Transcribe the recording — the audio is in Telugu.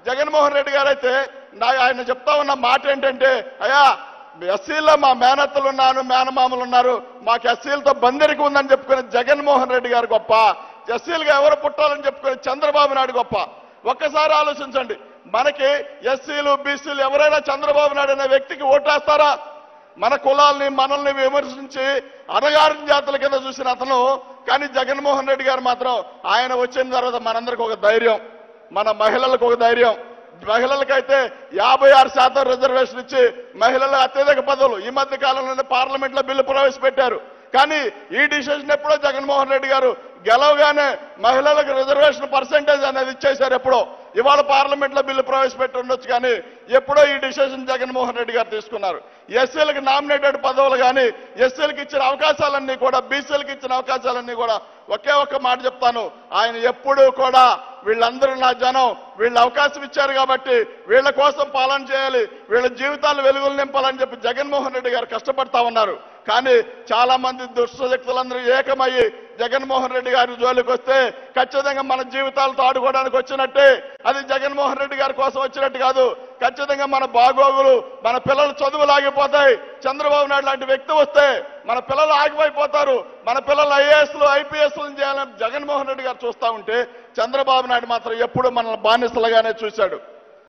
జగన్మోహన్ రెడ్డి గారు అయితే నా ఆయన చెప్తా ఉన్న మాట ఏంటంటే అయ్యా ఎస్సీలో మా మేనత్తలు ఉన్నాను మేనమామలు ఉన్నారు మాకు ఎస్సీలతో బందరికి ఉందని చెప్పుకునే జగన్మోహన్ రెడ్డి గారు గొప్ప ఎస్సీలుగా ఎవరు పుట్టాలని చెప్పుకునే చంద్రబాబు నాయుడు గొప్ప ఒక్కసారి ఆలోచించండి మనకి ఎస్సీలు బీసీలు ఎవరైనా చంద్రబాబు నాయుడు అనే వ్యక్తికి ఓటేస్తారా మన కులాల్ని మనల్ని విమర్శించి అణగారిన జాతుల కింద చూసిన అతను కానీ జగన్మోహన్ రెడ్డి గారు మాత్రం ఆయన వచ్చిన తర్వాత మనందరికి ఒక ధైర్యం మన మహిళలకు ఒక ధైర్యం మహిళలకైతే యాభై ఆరు శాతం రిజర్వేషన్ ఇచ్చి మహిళల అత్యధిక పదవులు ఈ మధ్య కాలంలోనే పార్లమెంట్ లో బిల్లు ప్రవేశపెట్టారు కానీ ఈ డిసిషన్ ఎప్పుడో జగన్మోహన్ రెడ్డి గారు గెలవగానే మహిళలకు రిజర్వేషన్ పర్సెంటేజ్ అనేది ఇచ్చేశారు ఎప్పుడో ఇవాళ పార్లమెంట్ లో బిల్లు ప్రవేశపెట్టి ఉండొచ్చు కానీ ఎప్పుడో ఈ డిసిషన్ జగన్మోహన్ రెడ్డి గారు తీసుకున్నారు ఎస్సీలకు నామినేటెడ్ పదవులు కానీ ఎస్సీలకు ఇచ్చిన అవకాశాలన్నీ కూడా బీసీలకు ఇచ్చిన అవకాశాలన్నీ కూడా ఒకే ఒక్క మాట చెప్తాను ఆయన ఎప్పుడూ కూడా వీళ్ళందరూ నా జనం వీళ్ళు అవకాశం ఇచ్చారు కాబట్టి వీళ్ళ కోసం పాలన చేయాలి వీళ్ళ జీవితాలు వెలుగులు నింపాలని చెప్పి జగన్మోహన్ రెడ్డి గారు కష్టపడతా ఉన్నారు కానీ చాలా మంది దుష్టశక్తులందరూ ఏకమయ్యి జగన్మోహన్ రెడ్డి గారి జోలికి వస్తే ఖచ్చితంగా మన జీవితాలతో ఆడుకోవడానికి వచ్చినట్టే అది జగన్మోహన్ రెడ్డి గారి కోసం వచ్చినట్టు కాదు ఖచ్చితంగా మన బాగోగులు మన పిల్లల చదువులు ఆగిపోతాయి చంద్రబాబు నాయుడు లాంటి వ్యక్తి వస్తే మన పిల్లలు ఆగిపోయిపోతారు మన పిల్లలు ఐఏఎస్లు ఐపీఎస్లు చేయాలని జగన్మోహన్ రెడ్డి గారు చూస్తా ఉంటే చంద్రబాబు నాయుడు మాత్రం ఎప్పుడు మనల్ని బానిసలుగానే చూశాడు